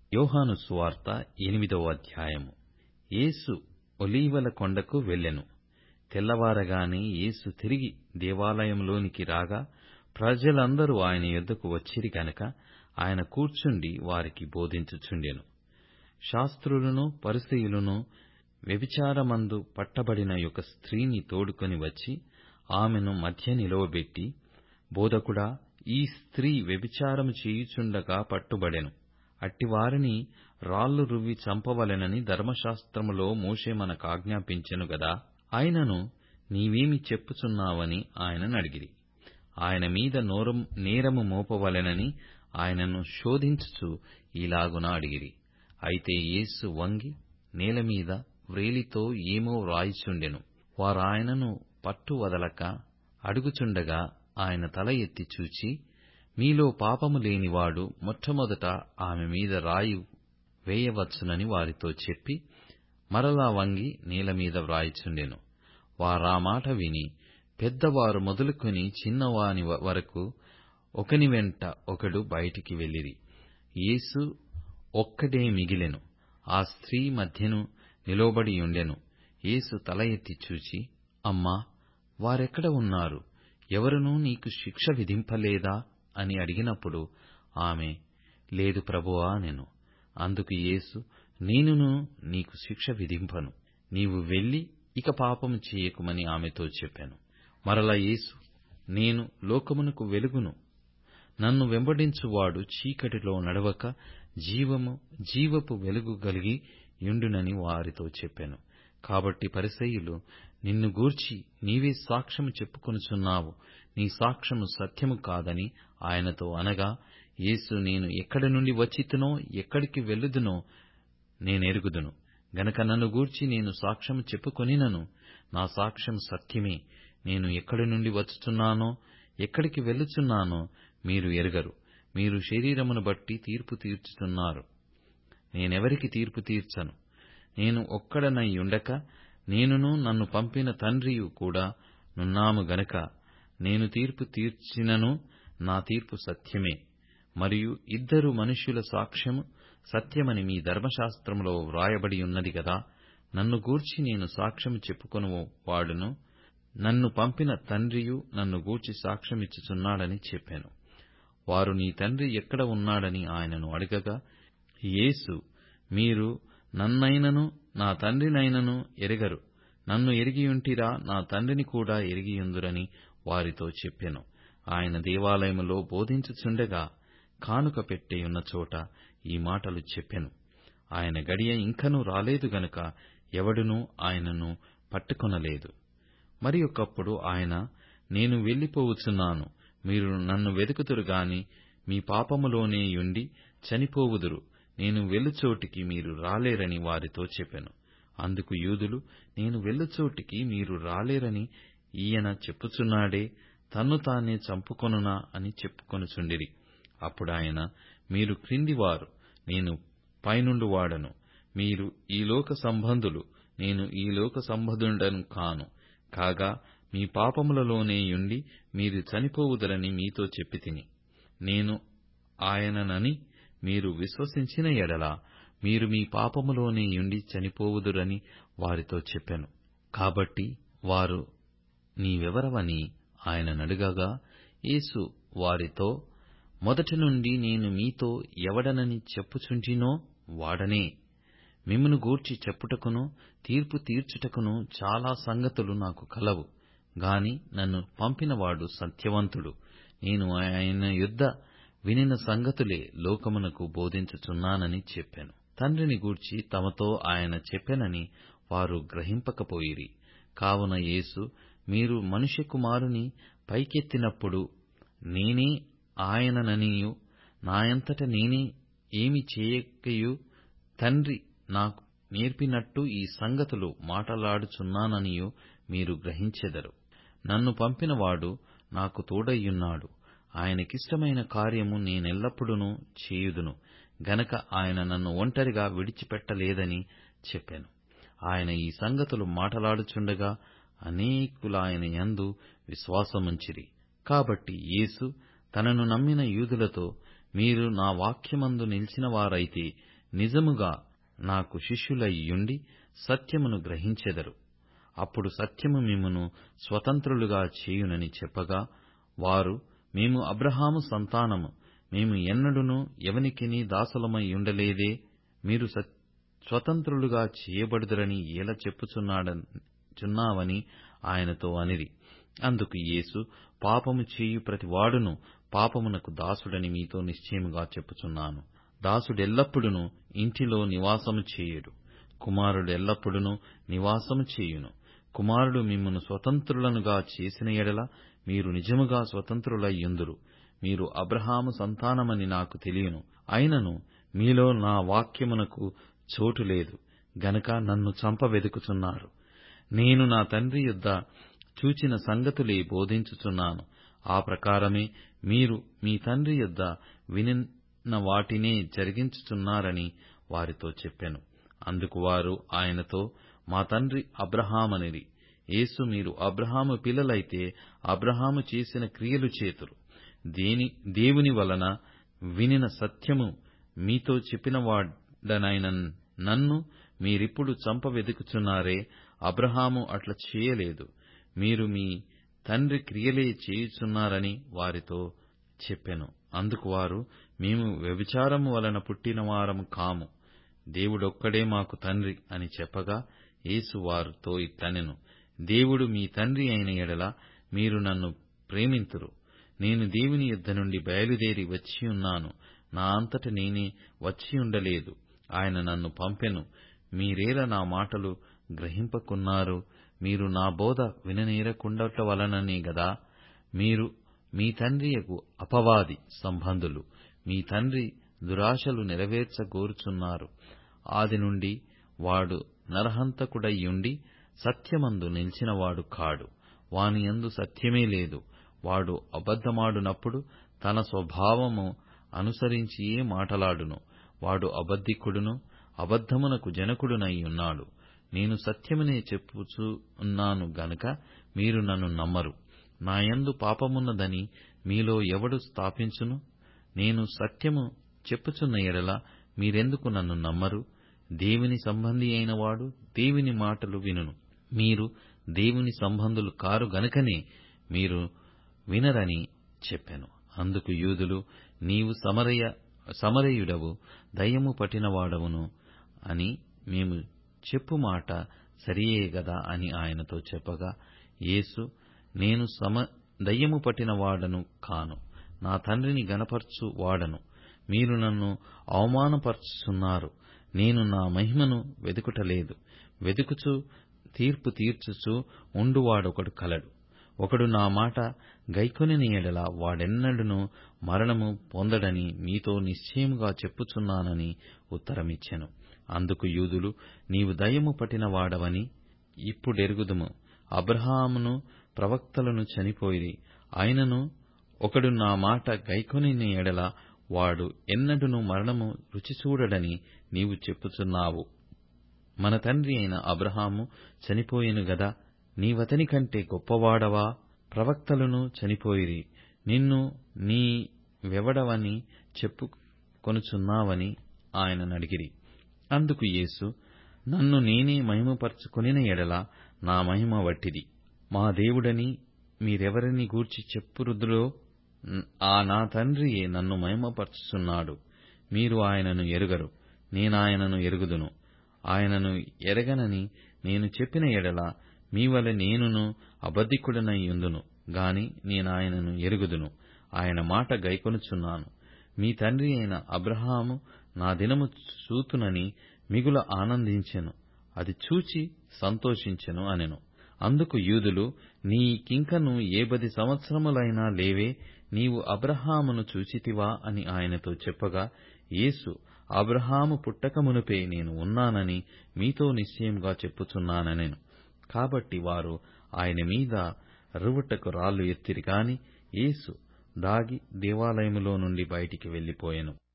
యోహాను సువార్త ఎనిమిదవ అధ్యాయము యేసు ఒలీవల కొండకు వెళ్ళెను తెల్లవారగానే యేసు తిరిగి దేవాలయంలోనికి రాగా ప్రజలందరూ ఆయన యొద్దకు వచ్చిరి గనక ఆయన కూర్చుండి వారికి బోధించుచుండెను శాస్త్రులను పరిసయ్యులను వ్యభిచారమందు పట్టబడిన ఒక స్త్రీని తోడుకొని వచ్చి ఆమెను మధ్య నిలువబెట్టి బోధకుడా ఈ స్త్రీ వ్యభిచారము చేయుచుండగా పట్టుబడెను అట్టివారిని రాళ్లు రువ్వి చంపవలెనని ధర్మశాస్త్రములో మోషే మనకాజ్ఞాపించెను గదా అయినను నీవేమి చెప్పుచున్నావని ఆయననడిగిరి ఆయన మీద నేరము మోపవలెనని ఆయనను శోధించుచు ఈలాగున అడిగిరి అయితే యేసు వంగి నేలమీద వ్రేలితో ఏమో వ్రాయుచుండెను వారాయనను పట్టు వదలక అడుగుచుండగా ఆయన తల ఎత్తి చూచి మీలో పాపము లేనివాడు మొట్టమొదట ఆమె మీద రాయి వేయవచ్చునని వారితో చెప్పి మరలా వంగి నేలమీద వ్రాయుచుండెను వారామాట విని పెద్దవారు మొదలుకొని చిన్నవాని వరకు ఒకని వెంట ఒకడు బయటికి వెళ్ళిరి యేసు ఒక్కడే మిగిలెను ఆ స్త్రీ మధ్యను నిలవబడియుండెను యేసు తల ఎత్తి చూచి అమ్మా వారెక్కడ ఉన్నారు ఎవరునూ నీకు శిక్ష విధింపలేదా అని అడిగినప్పుడు ఆమె లేదు ప్రభువా అనెను అందుకు యేసు నేనును నీకు శిక్ష విధింపను నీవు వెళ్ళి ఇక పాపము చేయకుమని ఆమెతో చెప్పాను మరలా యేసు నేను లోకమునకు వెలుగును నన్ను వెంబడించువాడు చీకటిలో నడవక జీవము జీవపు వెలుగు కలిగి యుండునని వారితో చెప్పాను కాబట్టి పరిసయ్యులు నిన్ను గూర్చి నీవే సాక్ష్యము చెప్పుకొనుచున్నావు నీ సాక్ష్యము సత్యము కాదని ఆయనతో అనగా యేసు నేను ఎక్కడి నుండి వచ్చితినో ఎక్కడికి వెళ్ళుదునో నేనెరుగుదును గనక నన్ను గూర్చి నేను సాక్ష్యము చెప్పుకొనినను నా సాక్ష్యం సత్యమే నేను ఎక్కడి నుండి వచ్చుచున్నానో ఎక్కడికి వెళ్ళుచున్నానో మీరు ఎరుగరు మీరు శరీరమును బట్టి తీర్పు తీర్చుతున్నారు నేనెవరికి తీర్పు తీర్చను నేను ఒక్కడనై ఉండక నేనును నన్ను పంపిన తండ్రియు కూడా నున్నాము గనక నేను తీర్పు తీర్చినను నా తీర్పు సత్యమే మరియు ఇద్దరు మనుష్యుల సాక్ష్యము సత్యమని మీ ధర్మశాస్త్రములో వ్రాయబడి ఉన్నది గదా నన్ను గూర్చి నేను సాక్ష్యము చెప్పుకొను వాడును నన్ను పంపిన తండ్రియు నన్ను గూర్చి సాక్ష్యమిచ్చుచున్నాడని చెప్పాను వారు నీ తండ్రి ఎక్కడ ఉన్నాడని ఆయనను అడగగా యేసు మీరు నన్నైనను నా తండ్రినైనను ఎరగరు నన్ను ఎరిగియుంటిరా నా తండ్రిని కూడా ఎరిగియుందురని వారితో చెప్పెను ఆయన దేవాలయములో బోధించుచుండగా కానుక పెట్టెయున్న చోట ఈ మాటలు చెప్పెను ఆయన గడియ ఇంకనూ రాలేదు గనుక ఎవడునూ ఆయనను పట్టుకొనలేదు మరి ఒకప్పుడు ఆయన నేను వెళ్ళిపోవుచున్నాను మీరు నన్ను వెదుకుతురు గాని మీ పాపములోనే యుండి చనిపోవుదురు నేను వెళ్ళుచోటికి మీరు రాలేరని వారితో చెప్పెను అందుకు యూదులు నేను వెళ్ళుచోటికి మీరు రాలేరని ఈయన చెప్పుచున్నాడే తన్ను తానే చంపుకొనునా అని చెప్పుకొనుచుండిరి అప్పుడాయన మీరు క్రిందివారు నేను పైనుండు వాడను మీరు ఈ లోక సంబంధులు నేను ఈ లోక సంబంధుడను కాను కాగా మీ పాపములలోనే యుండి మీరు చనిపోవుదరని మీతో చెప్పితిని నేను ఆయననని మీరు విశ్వసించిన ఎడల మీరు మీ పాపములోనే యుండి చనిపోవుదురని వారితో చెప్పెను కాబట్టి వారు నీవెవరవని ఆయననడుగగా యేసు వారితో మొదటి నుండి నేను మీతో ఎవడనని చెప్పుచుంటినో వాడనే మిమ్మును గూర్చి చెప్పుటకును తీర్పు తీర్చుటకును చాలా సంగతులు నాకు కలవు గాని నన్ను పంపినవాడు సత్యవంతుడు నేను ఆయన యొద్ద వినిన సంగతులే లోకమునకు బోధించుచున్నానని చెప్పాను తండ్రిని గూర్చి తమతో ఆయన చెప్పెనని వారు గ్రహింపకపోయిరి కావున యేసు మీరు మనుష్య కుమారుని పైకెత్తినప్పుడు నేనే ఆయనననియు నాయంతట నేనే ఏమి చేయకయు తండ్రి నాకు నేర్పినట్టు ఈ సంగతులు మాటలాడుచున్నాననియు మీరు గ్రహించెదరు నన్ను పంపినవాడు నాకు తోడయ్యున్నాడు ఆయనకిష్టమైన కార్యము నేనెల్లప్పుడూ చేయుదును గనక ఆయన నన్ను ఒంటరిగా విడిచిపెట్టలేదని చెప్పాను ఆయన ఈ సంగతులు మాటలాడుచుండగా అనేకులాయన యందు విశ్వాసముంచిరి కాబట్టి యేసు తనను నమ్మిన యూదులతో మీరు నా వాక్యమందు నిలిచిన వారైతే నిజముగా నాకు శిష్యులయ్యుండి సత్యమును గ్రహించెదరు అప్పుడు సత్యము మిమ్మును స్వతంత్రులుగా చేయునని చెప్పగా వారు మేము అబ్రహాము సంతానము మేము ఎన్నడును ఎవనికిని దాసులమై ఉండలేదే మీరు స్వతంత్రులుగా చేయబడుదురని ఎలా చెప్పుచున్నావని ఆయనతో అనిరి అందుకు యేసు పాపము చేయు ప్రతి వాడును పాపమునకు దాసుడని మీతో నిశ్చయముగా చెప్పుచున్నాను దాసుడెల్లప్పుడును ఇంటిలో నివాసము చేయడు కుమారుడు ఎల్లప్పుడును నివాసము చేయును కుమారుడు మిమ్మును స్వతంత్రులనుగా చేసిన ఎడల మీరు నిజముగా స్వతంత్రులయ్యుందురు మీరు అబ్రహాము సంతానమని నాకు తెలియను అయినను మీలో నా వాక్యమునకు చోటు లేదు గనక నన్ను చంప వెదుకుచున్నారు నేను నా తండ్రి యొద్ద చూచిన సంగతులే బోధించుచున్నాను ఆ ప్రకారమే మీరు మీ తండ్రి యొద్ద వినిన వాటినే జరిగించుచున్నారని వారితో చెప్పెను అందుకు వారు ఆయనతో మా తండ్రి అబ్రహామనిరి యేసు మీరు అబ్రహాము పిల్లలైతే అబ్రహాము చేసిన క్రియలు చేతురు దేని దేవుని వలన వినిన సత్యము మీతో చెప్పినవాడనైన నన్ను మీరిప్పుడు చంప వెదుకుచున్నారే అబ్రహాము అట్లా చేయలేదు మీరు మీ తండ్రి క్రియలే చేయుచున్నారని వారితో చెప్పెను అందుకు వారు మేము వ్యభిచారము వలన పుట్టిన వారము కాము దేవుడొక్కడే మాకు తండ్రి అని చెప్పగా యేసు వారితో ఇట్లనెను దేవుడు మీ తండ్రి అయిన ఎడల మీరు నన్ను ప్రేమింతురు నేను దేవుని యుద్ధ నుండి బయలుదేరి వచ్చియున్నాను నా అంతట నేనే వచ్చియుండలేదు ఆయన నన్ను పంపెను మీరేల నా మాటలు గ్రహింపకున్నారు మీరు నా బోధ విననేరకుండట వలననే గదా మీరు మీ తండ్రియకు అపవాది సంబంధులు మీ తండ్రి దురాశలు నెరవేర్చగోరుచున్నారు ఆది నుండి వాడు నరహంతకుడయ్యుండి సత్యమందు నిలిచినవాడు కాడు వానియందు సత్యమే లేదు వాడు అబద్ధమాడునప్పుడు తన స్వభావము అనుసరించియే మాటలాడును వాడు అబద్ధికుడును అబద్ధమునకు జనకుడునై ఉన్నాడు నేను సత్యమునే చెప్పుచూ ఉన్నాను గనుక మీరు నన్ను నమ్మరు నాయందు పాపమున్నదని మీలో ఎవడు స్థాపించును నేను సత్యము చెప్పుచున్న ఎడల మీరెందుకు నన్ను నమ్మరు దేవుని సంబంధి అయిన వాడు దేవుని మాటలు వినును మీరు దేవుని సంబంధులు కారు గనుకనే మీరు వినరని చెప్పెను అందుకు యూదులు నీవు సమరయ సమరయుడవు దయ్యము పట్టినవాడవును అని మేము చెప్పు మాట సరియే గదా అని ఆయనతో చెప్పగా యేసు నేను సమ దయ్యము పట్టిన వాడను కాను నా తండ్రిని గనపర్చు వాడను మీరు నన్ను అవమానపరుచుచున్నారు నేను నా మహిమను వెదుకుటలేదు వెదుకుచు తీర్పు తీర్చుచు ఉండువాడొకడు కలడు ఒకడు నా మాట గైకొనిన ఎడల వాడెన్నడును మరణము పొందడని మీతో నిశ్చయముగా చెప్పుచున్నానని ఉత్తరమిచ్చెను అందుకు యూదులు నీవు దయ్యము పట్టిన వాడవని ఇప్పుడెరుగుదుము అబ్రహామును ప్రవక్తలను చనిపోయిరి అయినను ఒకడు నా మాట గైకొనిన ఎడల వాడు ఎన్నడును మరణము రుచి చూడడని నీవు చెప్పుచున్నావు మన తండ్రి అయిన అబ్రహాము చనిపోయెను గదా నీవతని కంటే గొప్పవాడవా ప్రవక్తలను చనిపోయిరి నిన్ను నీ వెవడవని చెప్పుకొనుచున్నావని ఆయననడిగిరి అందుకు యేసు నన్ను నేనే మహిమపరచుకొనిన ఎడల నా మహిమ వట్టిది మా దేవుడని మీరెవరిని గూర్చి చెప్పురుదురో ఆ నా తండ్రియే నన్ను మహిమపరచుచున్నాడు మీరు ఆయనను ఎరుగరు నేనాయనను ఎరుగుదును ఆయనను ఎరగనని నేను చెప్పిన ఎడల మీవలె నేనును అబద్ధికుడనయ్యుందును గాని నేనాయనను ఎరుగుదును ఆయన మాట గైకొనుచున్నాను మీ తండ్రి అయిన అబ్రహాము నా దినము చూతునని మిగుల ఆనందించెను అది చూచి సంతోషించెను అనెను అందుకు యూదులు నీకింకను ఏ పది సంవత్సరములైనా లేవే నీవు అబ్రహామును చూచితివా అని ఆయనతో చెప్పగా యేసు అబ్రహాము పుట్టక మునుపే నేను ఉన్నానని మీతో నిశ్చయముగా చెప్పుచున్నాననెను కాబట్టి వారు ఆయన మీద రువుటకు రాళ్లు ఎత్తిరి కాని యేసు దాగి దేవాలయములో నుండి బయటికి వెళ్లిపోయెను